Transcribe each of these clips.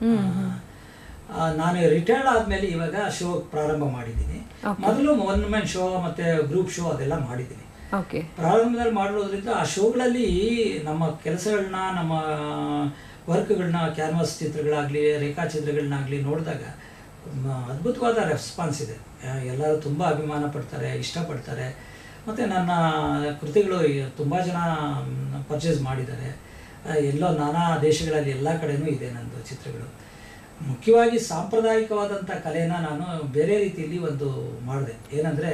ಆ, ನಾನು ರಿಟೈರ್ಡ್ ಆದ್ಮೇಲೆ ಇವಾಗ ಶೋ ಪ್ರಾರಂಭ ಮಾಡಿದ್ದೀನಿ ಮೊದಲು ಒನ್ ಮ್ಯಾನ್ ಶೋ ಮತ್ತೆ ಗ್ರೂಪ್ ಶೋ ಅದೆಲ್ಲ ಮಾಡಿದ್ದೀನಿ ಓಕೆ ಪ್ರಾರಂಭದಲ್ಲಿ ಮಾಡಿರೋದ್ರಿಂದ ಆ ಶೋಗಳಲ್ಲಿ ನಮ್ಮ ಕೆಲಸಗಳನ್ನ ನಮ್ಮ ವರ್ಕ್ಗಳನ್ನ ಕ್ಯಾನ್ವಾಸ್ ಚಿತ್ರಗಳಾಗಲಿ ರೇಖಾಚಿತ್ರಗಳನ್ನಾಗಲಿ ನೋಡಿದಾಗ ಮ- ಅದ್ಭುತವಾದ ರೆಸ್ಪಾನ್ಸ್ ಇದೆ ಆ, ಎಲ್ಲರೂ ತುಂಬ ಅಭಿಮಾನ ಪಡ್ತಾರೆ ಇಷ್ಟಪಡ್ತಾರೆ ಮತ್ತು ನನ್ನ ಕೃತಿಗಳು ತುಂಬ ಜನ ಪರ್ಚೇಸ್ ಮಾಡಿದ್ದಾರೆ ಆ, ಎಲ್ಲೋ ನಾನಾ ದೇಶಗಳಲ್ಲಿ ಎಲ್ಲ ಕಡೆನೂ ಇದೆ ನಂದು ಚಿತ್ರಗಳು ಮುಖ್ಯವಾಗಿ ಸಾಂಪ್ರದಾಯಿಕವಾದಂಥ ಕಲೆನ ನಾನು ಬೇರೆ ರೀತಿಯಲ್ಲಿ ಒಂದು ಮಾಡಿದೆ ಏನಂದರೆ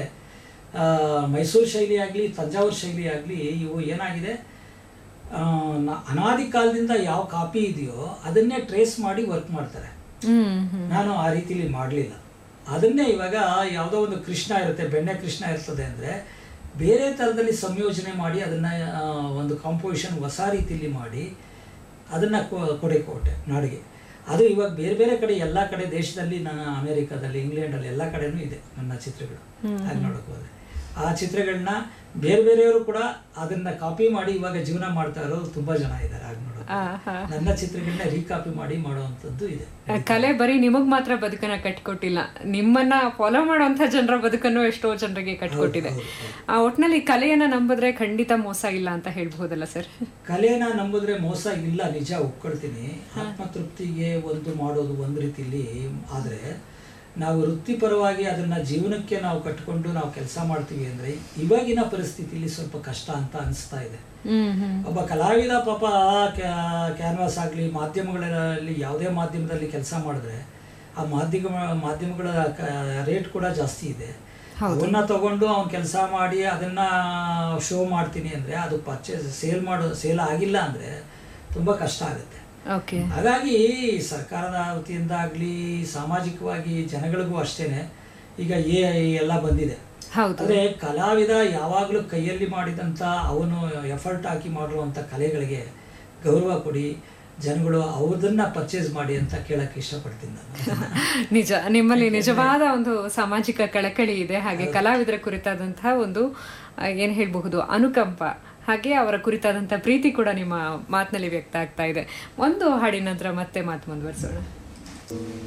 ಮೈಸೂರು ಶೈಲಿ ಆಗಲಿ ತಂಜಾವೂರು ಶೈಲಿ ಆಗಲಿ ಇವು ಏನಾಗಿದೆ ಆ, ನ- ಅನಾದಿ ಕಾಲದಿಂದ ಯಾವ ಕಾಪಿ ಇದೆಯೋ ಅದನ್ನೇ ಟ್ರೇಸ್ ಮಾಡಿ ವರ್ಕ್ ಮಾಡ್ತಾರೆ ಹ್ಮ್ ಹ್ಮ್ ನಾನು ಆ ರೀತಿಲಿ ಮಾಡಲಿಲ್ಲ ಅದನ್ನೇ ಇವಾಗ ಯಾವುದೋ ಒಂದು ಕೃಷ್ಣ ಇರುತ್ತೆ ಬೆಣ್ಣೆ ಕೃಷ್ಣ ಇರ್ತದೆ ಅಂದರೆ ಬೇರೆ ಥರದಲ್ಲಿ ಸಂಯೋಜನೆ ಮಾಡಿ ಅದನ್ನು ಒಂದು ಕಾಂಪೋಸಿಷನ್ ಹೊಸ ರೀತಿಯಲ್ಲಿ ಮಾಡಿ ಅದನ್ನು ಕೊಡೆ ಕೊಟ್ಟೆ ನಾಡಿಗೆ ಅದು ಇವಾಗ ಬೇರೆ ಬೇರೆ ಕಡೆ ಎಲ್ಲ ಕಡೆ ದೇಶದಲ್ಲಿ ನಾನು ಅಮೇರಿಕಾದಲ್ಲಿ ಇಂಗ್ಲೆಂಡಲ್ಲಿ ಎಲ್ಲ ಕಡೆನೂ ಇದೆ ನನ್ನ ಚಿತ್ರಗಳು ಹಾಗೆ ನೋಡೋಕೆ ಹೋದ್ರೆ ಆ ಚಿತ್ರಗಳನ್ನ ಬೇರೆ ಬೇರೆಯವರು ಕೂಡ ಅದನ್ನ ಕಾಪಿ ಮಾಡಿ ಇವಾಗ ಜೀವನ ಮಾಡ್ತಾ ಇರೋರು ತುಂಬಾ ಜನ ಇದ್ದಾರೆ ಹಾಗೆ ನೋಡೋಕೆ ಆಹಾ. ನನ್ನ ಚಿತ್ರಗಳನ್ನ ರೀಕಾಪಿ ಮಾಡಿ ಮಾಡುವಂಥದ್ದು ಇದೆ ಆ, ಕಲೆ ಬರೀ ನಿಮಗ್ ಮಾತ್ರ ಬದುಕನ್ನ ಕಟ್ಕೊಟ್ಟಿಲ್ಲ ನಿಮ್ಮನ್ನ ಫಾಲೋ ಮಾಡುವಂತ ಜನರ ಬದುಕನ್ನು ಎಷ್ಟೋ ಜನರಿಗೆ ಕಟ್ಕೊಟ್ಟಿದೆ ಆ ಒಟ್ನಲ್ಲಿ ಕಲೆಯನ್ನ ನಂಬಿದ್ರೆ ಖಂಡಿತ ಮೋಸ ಇಲ್ಲ ಅಂತ ಹೇಳ್ಬಹುದಲ್ಲ ಸರ್ ಕಲೆನ ನಂಬಿದ್ರೆ ಮೋಸ ಇಲ್ಲ ನಿಜ ಒಪ್ಕೊಳ್ತೀನಿ ಆತ್ಮತೃಪ್ತಿಗೆ ಒಂದು ಮಾಡೋದು ಒಂದು ರೀತಿಲಿ ಆದರೆ ನಾವು ವೃತ್ತಿಪರವಾಗಿ ಅದನ್ನ ಜೀವನಕ್ಕೆ ನಾವು ಕಟ್ಕೊಂಡು ನಾವು ಕೆಲಸ ಮಾಡ್ತೀವಿ ಅಂದ್ರೆ ಇವಾಗಿನ ಪರಿಸ್ಥಿತಿಲಿ ಸ್ವಲ್ಪ ಕಷ್ಟ ಅಂತ ಅನಿಸ್ತಾ ಇದೆ ಹ್ಮ್ ಹ್ಮ್ ಒಬ್ಬ ಕಲಾವಿದ ಪಾಪ ಕ್ಯಾನ್ವಾಸ್ ಆಗಲಿ ಮಾಧ್ಯಮಗಳಲ್ಲಿ ಯಾವುದೇ ಮಾಧ್ಯಮದಲ್ಲಿ ಕೆಲಸ ಮಾಡಿದ್ರೆ ಆ ಮಾಧ್ಯಮ ಮಾಧ್ಯಮಗಳ ರೇಟ್ ಕೂಡ ಜಾಸ್ತಿ ಇದೆ ಅವನ್ನ ತಗೊಂಡು ಅವ್ನು ಕೆಲಸ ಮಾಡಿ ಅದನ್ನ ಶೋ ಮಾಡ್ತೀನಿ ಅಂದ್ರೆ ಅದು ಪರ್ಚೇಸ್ ಸೇಲ್ ಮಾಡೋ ಸೇಲ್ ಆಗಿಲ್ಲ ಅಂದ್ರೆ ತುಂಬಾ ಕಷ್ಟ ಆಗುತ್ತೆ ಓಕೆ ಹಾಗಾಗಿ ಸರ್ಕಾರದ ವತಿಯಿಂದ ಆಗಲಿ ಸಾಮಾಜಿಕವಾಗಿ ಜನಗಳಿಗೂ ಅಷ್ಟೇನೆ ಈಗ ಎ ಎಲ್ಲ ಬಂದಿದೆ ಹೌದು ಅಂದ್ರೆ ಕಲಾವಿದ ಯಾವಾಗಲೂ ಕೈಯಲ್ಲಿ ಮಾಡಿದಂಥ ಅವನು ಎಫರ್ಟ್ ಹಾಕಿ ಮಾಡಿರುವಂಥ ಕಲೆಗಳಿಗೆ ಗೌರವ ಕೊಡಿ ಜನಗಳು ಅವ್ರದನ್ನ ಪರ್ಚೇಸ್ ಮಾಡಿ ಅಂತ ಕೇಳಕ್ಕೆ ಇಷ್ಟಪಡ್ತೀನಿ ನಾನು ನಿಜ ನಿಮ್ಮಲ್ಲಿ ನಿಜವಾದ ಒಂದು ಸಾಮಾಜಿಕ ಕಳಕಳಿ ಇದೆ ಹಾಗೆ ಕಲಾವಿದರ ಕುರಿತಾದಂತಹ ಒಂದು ಆ, ಏನ್ ಹೇಳ್ಬಹುದು ಅನುಕಂಪ ಹಾಗೆ ಅವರ ಕುರಿತಾದಂತಹ ಪ್ರೀತಿ ಕೂಡ ನಿಮ್ಮ ಮಾತಿನಲ್ಲಿ ವ್ಯಕ್ತ ಆಗ್ತಾ ಇದೆ ಒಂದು ಹಾಡಿನ ನಂತರ ಮತ್ತೆ ಮಾತು ಮುಂದುವರಿಸೋಣ